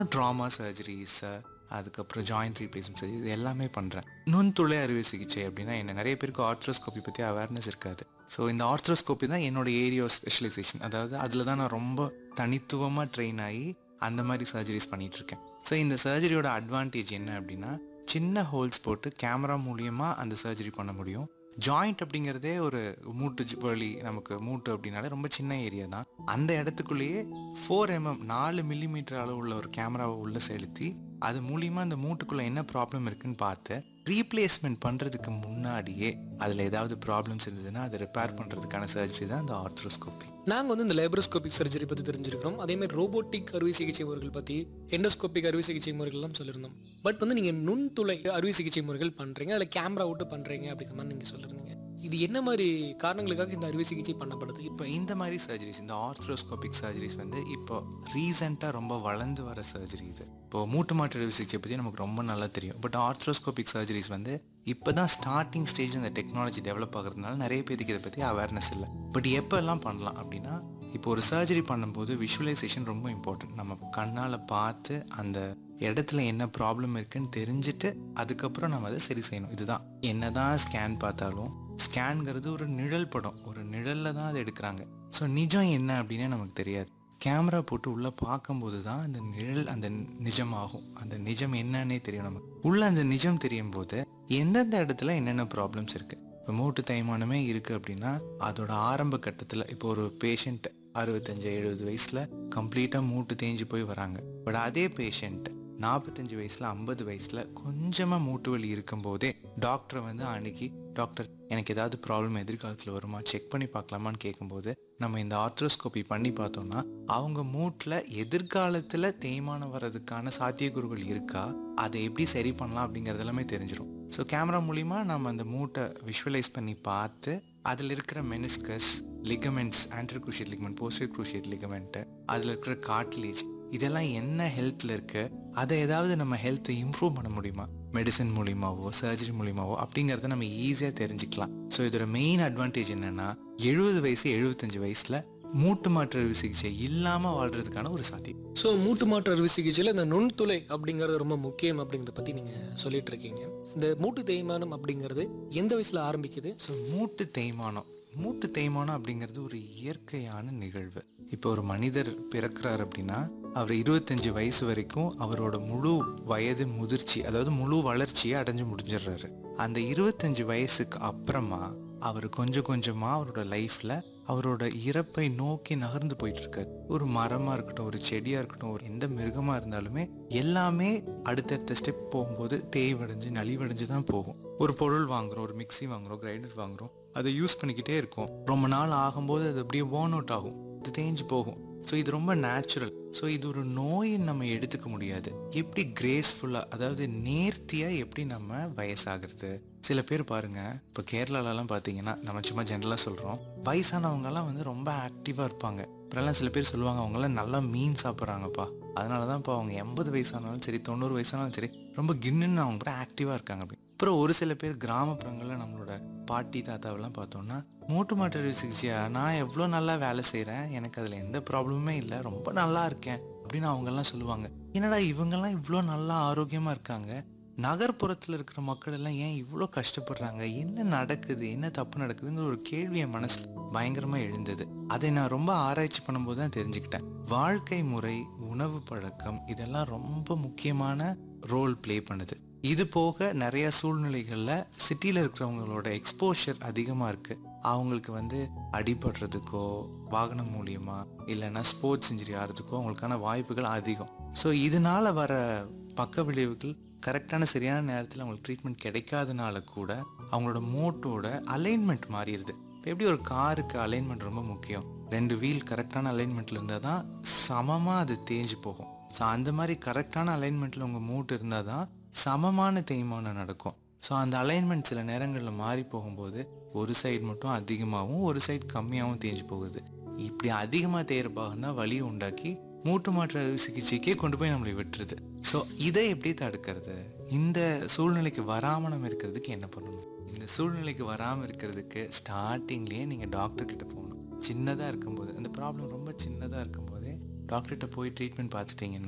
drama surgeries அதுக்கப்புறம் joint replacement surgery இது எல்லாமே பண்ணுறேன் நுண்துளை அறுவை சிகிச்சை அப்படின்னா என்ன நிறைய பேருக்கு ஆர்த்ரோஸ்கோப்பி பற்றி அவேர்னஸ் இருக்காது ஸோ இந்த ஆர்த்ரோஸ்கோப்பி தான் என்னோட ஏரியா ஸ்பெஷலைசேஷன் அதாவது அதில் தான் நான் ரொம்ப தனித்துவமாக ட்ரெயின் ஆகி அந்த மாதிரி சர்ஜரிஸ் பண்ணிட்டு இருக்கேன் ஸோ இந்த சர்ஜரியோட அட்வான்டேஜ் என்ன அப்படின்னா சின்ன ஹோல்ஸ் போட்டு கேமரா மூலியமாக அந்த சர்ஜரி பண்ண முடியும் ஜாயிண்ட் அப்படிங்கிறதே ஒரு மூட்டு ஜ- வலி நமக்கு மூட்டு அப்படின்னாலே ரொம்ப சின்ன ஏரியா தான் அந்த இடத்துக்குள்ளேயே ஃபோர் எம்எம் நாலு மில்லிமீட்டர் அளவு உள்ள ஒரு கேமராவை உள்ள செலுத்தி அது மூலியமாக அந்த மூட்டுக்குள்ளே என்ன ப்ராப்ளம் இருக்குன்னு பார்த்து ரீப்ளேஸ்மெண்ட் பண்ணுறதுக்கு முன்னாடியே அதில் ஏதாவது ப்ராப்ளம்ஸ் இருந்ததுன்னா அதை ரிப்பேர் பண்ணுறதுக்கான சர்ஜரி தான் இந்த ஆர்த்ரோஸ்கோப்பி நாங்கள் வந்து இந்த லேப்ரோஸ்கோபிக் சர்ஜரி பற்றி தெரிஞ்சிருக்கிறோம் அதேமாதிரி ரோபோட்டிக் அறுவை சிகிச்சை முறைகள் பற்றி எண்டோஸ்கோபிக் அறுவை சிகிச்சை முறைகள்லாம் சொல்லியிருந்தோம் பட் வந்து நீங்கள் நுண்துளை அறுவை சிகிச்சை முறைகள் பண்ணுறீங்க அதில் கேமரா விட்டு பண்ணுறீங்க அப்படிங்கிற மாதிரி நீங்கள் சொல்லியிருந்தீங்க இது என்ன மாதிரி காரணங்களுக்காக இந்த அறுவை சிகிச்சை பண்ணப்படுது இப்போ இந்த மாதிரி சர்ஜரிஸ் இந்த ஆர்த்ரோஸ்கோபிக் சர்ஜரிஸ் வந்து இப்போ ரீசெண்டாக ரொம்ப வளர்ந்து வர சர்ஜரி இது இப்போ மூட்டு மாற்று அறுவை சிகிச்சை பற்றி நமக்கு ரொம்ப நல்லா தெரியும் பட் ஆர்த்ரோஸ்கோபிக் சர்ஜரிஸ் வந்து இப்போ தான் ஸ்டார்டிங் ஸ்டேஜ் இந்த டெக்னாலஜி டெவலப் ஆகுறதுனால நிறைய பேருக்கு இதை பற்றி அவேர்னஸ் இல்லை பட் எப்போ எல்லாம் பண்ணலாம் அப்படின்னா இப்போ ஒரு சர்ஜரி பண்ணும்போது விஷுவலைசேஷன் ரொம்ப இம்பார்ட்டன்ட் நம்ம கண்ணால் பார்த்து அந்த இடத்துல என்ன ப்ராப்ளம் இருக்குன்னு தெரிஞ்சுட்டு அதுக்கப்புறம் நம்ம அதை சரி செய்யணும் இதுதான் என்னதான் ஸ்கேன் பார்த்தாலும் ஸ்கேன்ங்கிறது ஒரு நிழல் படம் ஒரு நிழலில் தான் அதை எடுக்கிறாங்க ஸோ நிஜம் என்ன அப்படின்னே நமக்கு தெரியாது கேமரா போட்டு உள்ளே பார்க்கும்போது தான் அந்த நிழல் அந்த நிஜமாகும் அந்த நிஜம் என்னன்னே தெரியும் நமக்கு உள்ள அந்த நிஜம் தெரியும் போது எந்தெந்த இடத்துல என்னென்ன ப்ராப்ளம்ஸ் இருக்குது இப்போ மூட்டு தேய்மானமே இருக்குது அப்படின்னா அதோட ஆரம்ப கட்டத்தில் இப்போ ஒரு பேஷண்ட் அறுபத்தஞ்சு எழுபது வயசில் கம்ப்ளீட்டாக மூட்டு தேஞ்சு போய் வராங்க பட் அதே பேஷண்ட் நாற்பத்தஞ்சு வயசில் ஐம்பது வயசில் கொஞ்சமாக மூட்டு வலி இருக்கும்போதே டாக்டரை வந்து அணுகி டாக்டர் எனக்கு ஏதாவது ப்ராப்ளம் எதிர்காலத்தில் வருமா செக் பண்ணி பார்க்கலாமான்னு கேட்கும்போது நம்ம இந்த ஆர்த்ரோஸ்கோபி பண்ணி பார்த்தோம்னா அவங்க மூட்டில் எதிர்காலத்தில் தேய்மானம் வர்றதுக்கான சாத்தியக்கூறுகள் இருக்கா அதை எப்படி சரி பண்ணலாம் அப்படிங்கிறது எல்லாமே தெரிஞ்சிடும் ஸோ கேமரா மூலிமா நம்ம அந்த மூட்டை விஷுவலைஸ் பண்ணி பார்த்து அதில் இருக்கிற meniscus ligaments anterior cruciate ligament posterior cruciate ligament அதில் இருக்கிற காட்லேஜ் இதெல்லாம் என்ன ஹெல்த்தில் இருக்கு அதை ஏதாவது நம்ம ஹெல்த்தை இம்ப்ரூவ் பண்ண முடியுமா மெடிசன் மூலியமாவோ சர்ஜரி மூலியமாவோ அப்படிங்கிறத நம்ம ஈஸியாக தெரிஞ்சுக்கலாம் ஸோ இதோட மெயின் அட்வான்டேஜ் என்னன்னா எழுபது வயசு எழுபத்தஞ்சு வயசில் மூட்டு மாற்று அறுவை சிகிச்சை இல்லாமல் வாழ்றதுக்கான ஒரு சாத்தியம் ஸோ மூட்டு மாற்று அறுவை சிகிச்சையில் இந்த நுண்துளை அப்படிங்கிறது ரொம்ப முக்கியம் அப்படிங்கிறத பற்றி நீங்கள் சொல்லிட்டு இருக்கீங்க இந்த மூட்டு தேய்மானம் அப்படிங்கிறது எந்த வயசில் ஆரம்பிக்குது ஸோ மூட்டு தேய்மானம் மூட்டு தேய்மானம் அப்படிங்கிறது ஒரு இயற்கையான நிகழ்வு இப்போ ஒரு மனிதர் பிறக்கிறார் அப்படின்னா அவர் இருபத்தஞ்சு வயசு வரைக்கும் அவரோட முழு வயது முதிர்ச்சி அதாவது முழு வளர்ச்சியை அடைஞ்சு முடிஞ்சிடுறாரு அந்த இருபத்தஞ்சு வயசுக்கு அப்புறமா அவர் கொஞ்சம் கொஞ்சமாக அவரோட லைஃப்பில் அவரோட இறப்பை நோக்கி நகர்ந்து போயிட்டு இருக்காரு ஒரு மரமாக இருக்கட்டும் ஒரு செடியாக இருக்கட்டும் ஒரு எந்த மிருகமாக இருந்தாலுமே எல்லாமே அடுத்தடுத்த ஸ்டெப் போகும்போது தேய்வடைஞ்சு நலிவடைஞ்சு தான் போகும் ஒரு பொருள் வாங்குறோம் ஒரு மிக்ஸி வாங்குறோம் கிரைண்டர் வாங்குறோம் அதை யூஸ் பண்ணிக்கிட்டே இருக்கோம் ரொம்ப நாள் ஆகும்போது அது அப்படியே ஓன் அவுட் ஆகும் இது தேஞ்சு போகும் ஸோ இது ரொம்ப நேச்சுரல் ஸோ இது ஒரு நோயின்னு நம்ம எடுத்துக்க முடியாது எப்படி கிரேஸ்ஃபுல்லாக அதாவது நேர்த்தியாக எப்படி நம்ம வயசாகிறது சில பேர் பாருங்க இப்போ கேரளாலலாம் பார்த்தீங்கன்னா நம்ம சும்மா ஜென்ரலாக சொல்கிறோம் வயசானவங்கலாம் வந்து ரொம்ப ஆக்டிவாக இருப்பாங்க அப்புறம்லாம் சில பேர் சொல்லுவாங்க அவங்களாம் நல்லா மீன் சாப்பிட்றாங்கப்பா அதனால தான் இப்போ அவங்க எண்பது வயசானாலும் சரி தொண்ணூறு வயசானாலும் சரி ரொம்ப கின்னுன்னு அவங்க கூட ஆக்டிவாக இருக்காங்க அப்படி அப்புறம் ஒரு சில பேர் கிராமப்புறங்களில் நம்மளோட பாட்டி தாத்தாவெல்லாம் பார்த்தோம்னா மூட்டு மாற்று அறுவை சிகிச்சையா நான் எவ்வளோ நல்லா வேலை செய்கிறேன் எனக்கு அதில் எந்த ப்ராப்ளமுமே இல்லை ரொம்ப நல்லா இருக்கேன் அப்படின்னு அவங்கெல்லாம் சொல்லுவாங்க என்னடா இவங்கெல்லாம் இவ்வளோ நல்லா ஆரோக்கியமாக இருக்காங்க நகர்ப்புறத்தில் இருக்கிற மக்கள் எல்லாம் ஏன் இவ்வளோ கஷ்டப்படுறாங்க என்ன நடக்குது என்ன தப்பு நடக்குதுங்கிற ஒரு கேள்வி என் மனசில் பயங்கரமாக எழுந்தது அதை நான் ரொம்ப ஆராய்ச்சி பண்ணும்போது தான் தெரிஞ்சுக்கிட்டேன் வாழ்க்கை முறை உணவு பழக்கம் இதெல்லாம் ரொம்ப முக்கியமான ரோல் ப்ளே பண்ணுது இது போக நிறைய சூழ்நிலைகளில் சிட்டியில் இருக்கிறவங்களோட எக்ஸ்போஷர் அதிகமாக இருக்குது அவங்களுக்கு வந்து அடிபடுறதுக்கோ வாகனம் மூலியமா இல்லைன்னா ஸ்போர்ட்ஸ் இன்ஜுரி ஆகிறதுக்கோ அவங்களுக்கான வாய்ப்புகள் அதிகம் ஸோ இதனால வர பக்க விளைவுகள் கரெக்டான சரியான நேரத்தில் அவங்களுக்கு ட்ரீட்மெண்ட் கிடைக்காதனால கூட அவங்களோட மோட்டோட அலைன்மெண்ட் மாறிடுது இப்போ எப்படி ஒரு காருக்கு அலைன்மெண்ட் ரொம்ப முக்கியம் ரெண்டு வீல் கரெக்டான அலைன்மெண்ட்டில் இருந்தால் தான் சமமாக அது தேஞ்சு போகும் ஸோ அந்த மாதிரி கரெக்டான அலைன்மெண்ட்டில் உங்கள் மூட்டு இருந்தால் தான் சமமான தேய்மானம் நடக்கும் ஸோ அந்த அலைன்மெண்ட் சில நேரங்களில் மாறி போகும்போது ஒரு சைடு மட்டும் அதிகமாகவும் ஒரு சைடு கம்மியாகவும் தேஞ்சு போகுது இப்படி அதிகமாக தேயிற பாகம் தான் வலியை உண்டாக்கி மூட்டு மாற்று அறுவை சிகிச்சைக்கே கொண்டு போய் நம்மளை விட்டுருது ஸோ இதை எப்படி தடுக்கிறது இந்த சூழ்நிலைக்கு வராமல் நம்ம இருக்கிறதுக்கு என்ன பண்ணணும் இந்த சூழ்நிலைக்கு வராமல் இருக்கிறதுக்கு ஸ்டார்டிங்லேயே நீங்கள் டாக்டர் கிட்ட போகணும் சின்னதாக இருக்கும்போது அந்த ப்ராப்ளம் ரொம்ப சின்னதாக இருக்கும்போதே டாக்டர்கிட்ட போய் ட்ரீட்மெண்ட் பார்த்துட்டிங்கன்னா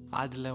அதில்